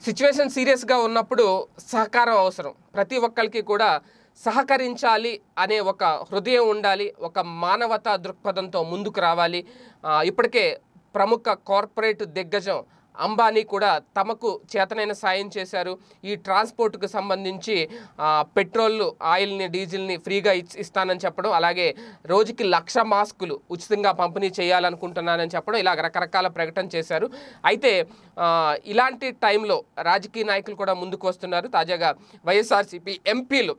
situation సీరియస్గా ఉన్నప్పుడు సహకారం అవసరం ప్రతి ఒక్కరికి కూడా సహకరించాలి అనే ఒక హృదయం ఉండాలి ఒక మానవతా దృక్పథంతో ముందుకు రావాలి ఆ, ఇప్పటికే ప్రముఖ కార్పొరేట్ దిగ్గజం అంబానీ కూడా తమకు చేతనైన సాయం చేశారు ఈ ట్రాన్స్పోర్ట్కు సంబంధించి ఆ, పెట్రోల్ ఆయిల్ని డీజిల్ని ఫ్రీగా ఇచ్- ఇస్తానని చెప్పడం అలాగే రోజుకి లక్ష మాస్కులు ఉచితంగా పంపిణీ చేయాలనుకుంటున్నానని చెప్పడం ఇలా రకరకాల ప్రకటన చేశారు అయితే ఆ, ఇలాంటి టైంలో రాజకీయ నాయకులు కూడా ముందుకు వస్తున్నారు తాజాగా వైఎస్ఆర్సీపీ ఎంపీలు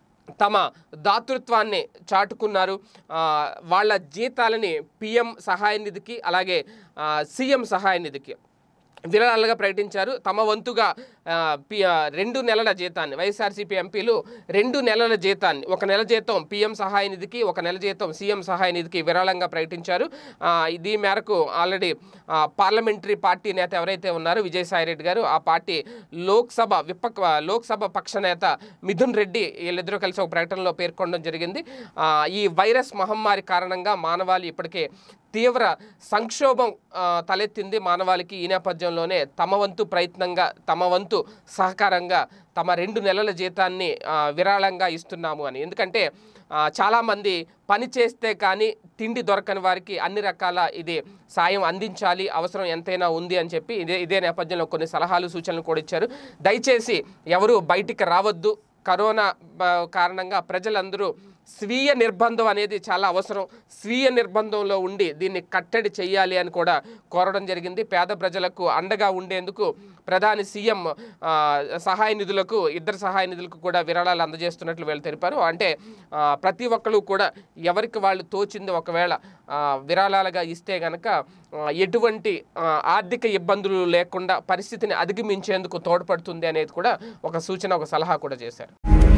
తమ దాతృత్వాన్ని చాటుకున్నారు ఆ, వాళ్ళ జీతాలని పిఎం సహాయ నిధికి అలాగే ఆ, సీఎం సహాయ నిధికి విరాళాలుగా ప్రకటించారు తమ వంతుగా ఆ, పి- ఆ, రెండు నెలల జీతాన్ని వైఎస్ఆర్సీపీ ఎంపీలు రెండు నెలల జీతాన్ని ఒక నెల జీతం పీఎం సహాయ నిధికి ఒక నెల జీతం సీఎం సహాయ నిధికి విరాళంగా ప్రకటించారు ఆ, ఈ మేరకు ఆల్రెడీ ఆ, పార్లమెంటరీ పార్టీ నేత ఎవరైతే ఉన్నారో విజయసాయి రెడ్డి గారు ఆ పార్టీ లోక్సభ విపక్ లోక్సభ పక్ష నేత మిథున్ రెడ్డి వీళ్ళిద్దరూ కలిసి ఒక ప్రకటనలో పేర్కొనడం జరిగింది ఆ, ఈ వైరస్ మహమ్మారి కారణంగా మానవాళి ఇప్పటికే తీవ్ర సంక్షోభం ఆ, తలెత్తింది మానవాళికి ఈ నేపథ్యంలోనే తమ వంతు ప్రయత్నంగా తమ వంతు సహకారంగా తమ రెండు నెలల జీతాన్ని ఆ, విరాళంగా ఇస్తున్నాము అని ఎందుకంటే ఆ, చాలామంది పని చేస్తే కానీ తిండి దొరకని వారికి అన్ని రకాల ఇది సాయం అందించాలి అవసరం ఎంతైనా ఉంది అని చెప్పి ఇదే ఇదే నేపథ్యంలో కొన్ని సలహాలు సూచనలు కూడా ఇచ్చారు దయచేసి ఎవరు బయటికి రావద్దు కరోనా బ- కారణంగా ప్రజలందరూ స్వీయ నిర్బంధం అనేది చాలా అవసరం స్వీయ నిర్బంధంలో ఉండి దీన్ని కట్టడి చేయాలి అని కూడా కోరడం జరిగింది పేద ప్రజలకు అండగా ఉండేందుకు ప్రధాని సీఎం ఆ, సహాయ నిధులకు ఇద్దరు సహాయ నిధులకు కూడా విరాళాలు అందజేస్తున్నట్లు వీళ్ళు తెలిపారు అంటే ఆ, ప్రతి ఒక్కరు కూడా ఎవరికి వాళ్ళు తోచింది ఒకవేళ ఆ, విరాళాలుగా ఇస్తే గనక ఆ, ఎటువంటి ఆ, ఆర్థిక ఇబ్బందులు లేకుండా పరిస్థితిని అధిగమించేందుకు తోడ్పడుతుంది అనేది కూడా ఒక సూచన ఒక సలహా కూడా చేశారు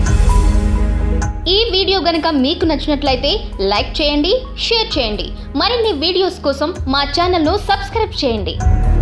ఈ వీడియో గనుక మీకు నచ్చినట్లయితే లైక్ చేయండి షేర్ చేయండి మరిన్ని వీడియోస్ కోసం మా ఛానల్ను సబ్స్క్రైబ్ చేయండి